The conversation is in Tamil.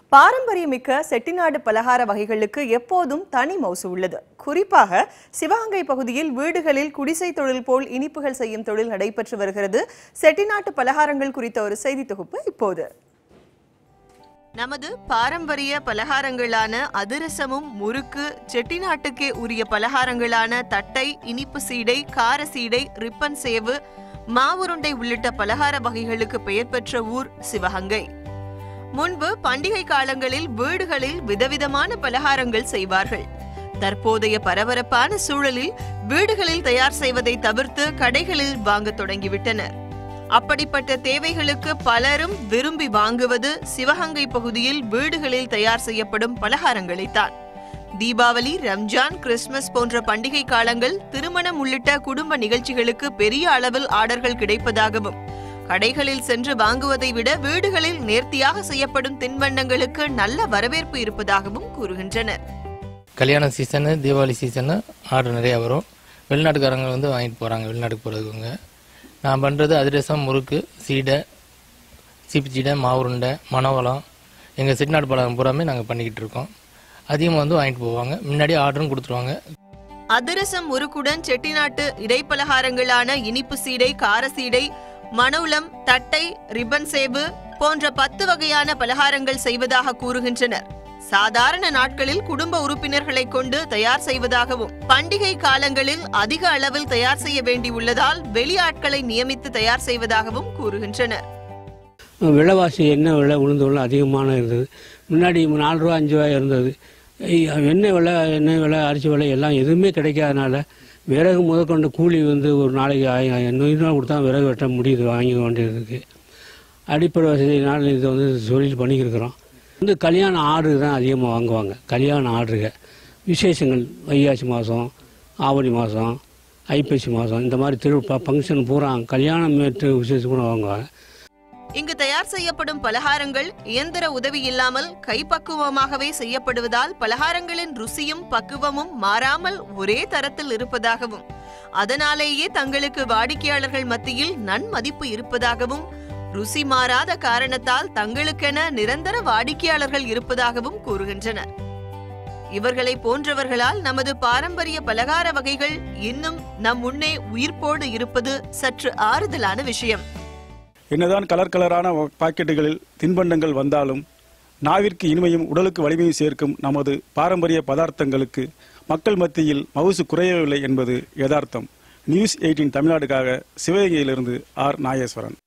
பாரம்பரியமிக்க செட்டிநாடு பலகார வகைகளுக்கு எப்போதும் தனி மவுசு உள்ளது குறிப்பாக சிவகங்கை பகுதியில் வீடுகளில் குடிசை தொழில் போல் இனிப்புகள் செய்யும் தொழில் நடைபெற்று வருகிறது செட்டிநாட்டு பலகாரங்கள் குறித்த ஒரு செய்தி தொகுப்பு இப்போது நமது பாரம்பரிய பலகாரங்களான அதிரசமும் முறுக்கு செட்டிநாட்டுக்கே உரிய பலகாரங்களான தட்டை இனிப்பு சீடை கார சீடை ரிப்பன் சேவு மாவுருண்டை உள்ளிட்ட பலகார வகைகளுக்கு பெயர் பெற்ற ஊர் சிவகங்கை முன்பு பண்டிகை காலங்களில் வீடுகளில் விதவிதமான பலகாரங்கள் செய்வார்கள் தற்போதைய பரபரப்பான சூழலில் வீடுகளில் தயார் செய்வதை தவிர்த்து கடைகளில் வாங்கத் தொடங்கிவிட்டனர் அப்படிப்பட்ட தேவைகளுக்கு பலரும் விரும்பி வாங்குவது சிவகங்கை பகுதியில் வீடுகளில் தயார் செய்யப்படும் பலகாரங்களைத்தான் தீபாவளி ரம்ஜான் கிறிஸ்துமஸ் போன்ற பண்டிகை காலங்கள் திருமணம் உள்ளிட்ட குடும்ப நிகழ்ச்சிகளுக்கு பெரிய அளவில் ஆர்டர்கள் கிடைப்பதாகவும் கடைகளில் சென்று வாங்குவதை விட வீடுகளில் நேர்த்தியாக செய்யப்படும் தின்பண்டங்களுக்கு நல்ல வரவேற்பு இருப்பதாகவும் கூறுகின்றனர் கல்யாண சீசனு தீபாவளி சீசனு ஆர்டர் நிறையா வரும் வெளிநாட்டுக்காரங்க வந்து வாங்கிட்டு போகிறாங்க வெளிநாட்டுக்கு போகிறதுக்குங்க நான் பண்ணுறது அதிரசம் முறுக்கு சீடை சீப்பு சீடை மாவுருண்டை மணவளம் எங்கள் செட்டிநாடு பழம் பூராமே நாங்கள் பண்ணிக்கிட்டு இருக்கோம் அதிகமாக வந்து வாங்கிட்டு போவாங்க முன்னாடி ஆர்டரும் கொடுத்துருவாங்க அதிரசம் முறுக்குடன் செட்டிநாட்டு இடைப்பலகாரங்களான இனிப்பு சீடை கார சீடை மணவுளம் தட்டை ரிப்பன் சேவு போன்ற பத்து வகையான பலகாரங்கள் செய்வதாக கூறுகின்றனர் சாதாரண நாட்களில் குடும்ப உறுப்பினர்களை கொண்டு தயார் செய்வதாகவும் பண்டிகை காலங்களில் அதிக அளவில் தயார் செய்ய வேண்டியுள்ளதால் வெளியாட்களை நியமித்து தயார் செய்வதாகவும் கூறுகின்றனர் விலைவாசி எண்ணெய் விலை உளுந்து விலை அதிகமான இருந்தது முன்னாடி நாலு ரூபா அஞ்சு ரூபாய் இருந்தது ஐ- எண்ணெய் விலை எண்ணெய் விலை அரிசி விலை எல்லாம் எதுவுமே கிடைக்காதனால விறகு முதற்கொண்டு கூலி வந்து ஒரு நாளைக்கு ஆயிரம் ஐநூறுரூவா கொடுத்தா விறகு வெட்ட முடியுது வாங்கி வேண்டியதுக்கு அடிப்படை வசதியினால் இது வந்து தொழில் பண்ணிக்கிருக்கிறோம் வந்து கல்யாண ஆர்டர் தான் அதிகமாக வாங்குவாங்க கல்யாண ஆர்டருங்க விசேஷங்கள் வைகாசி மாதம் ஆவணி மாதம் ஐப்பசி மாதம் இந்த மாதிரி திரு ஃபங்க்ஷன் பூரா கல்யாணம் மேற்று விசேஷம் கூட வாங்குவாங்க இங்கு தயார் செய்யப்படும் பலகாரங்கள் இயந்திர உதவி இல்லாமல் கைப்பக்குவமாகவே செய்யப்படுவதால் பலகாரங்களின் ருசியும் பக்குவமும் மாறாமல் ஒரே தரத்தில் இருப்பதாகவும் அதனாலேயே தங்களுக்கு வாடிக்கையாளர்கள் மத்தியில் நன்மதிப்பு இருப்பதாகவும் ருசி மாறாத காரணத்தால் தங்களுக்கென நிரந்தர வாடிக்கையாளர்கள் இருப்பதாகவும் கூறுகின்றனர் இவர்களை போன்றவர்களால் நமது பாரம்பரிய பலகார வகைகள் இன்னும் நம் முன்னே உயிர்ப்போடு இருப்பது சற்று ஆறுதலான விஷயம் என்னதான் கலர் கலரான பாக்கெட்டுகளில் தின்பண்டங்கள் வந்தாலும் நாவிற்கு இனிமையும் உடலுக்கு வலிமையும் சேர்க்கும் நமது பாரம்பரிய பதார்த்தங்களுக்கு மக்கள் மத்தியில் மவுசு குறையவில்லை என்பது யதார்த்தம் நியூஸ் எயிட்டின் தமிழ்நாடுக்காக சிவகங்கையிலிருந்து ஆர் நாகேஸ்வரன்